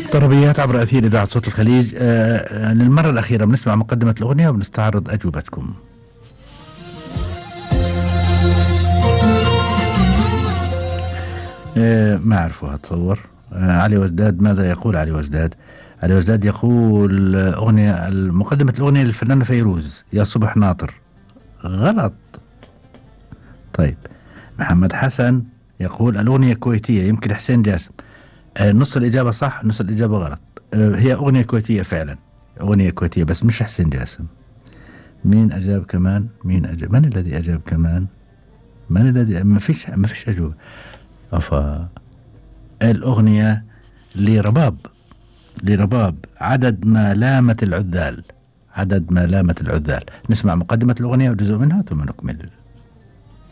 طربيات عبر أثير إذاعة صوت الخليج آه، آه، للمرة الأخيرة بنسمع مقدمة الأغنية وبنستعرض أجوبتكم آه، ما أعرفه أتصور علي وجداد ماذا يقول علي وجداد علي وجداد يقول أغنية مقدمة الأغنية للفنانة فيروز يا صبح ناطر غلط طيب محمد حسن يقول الأغنية كويتية يمكن حسين جاسم نص الإجابة صح نص الإجابة غلط هي أغنية كويتية فعلا أغنية كويتية بس مش حسين جاسم مين أجاب كمان مين أجاب من الذي أجاب كمان من الذي ما فيش ما فيش أجوبة أفا الأغنية لرباب لرباب عدد ما لامت العذال عدد ما لامت العذال نسمع مقدمة الأغنية وجزء منها ثم نكمل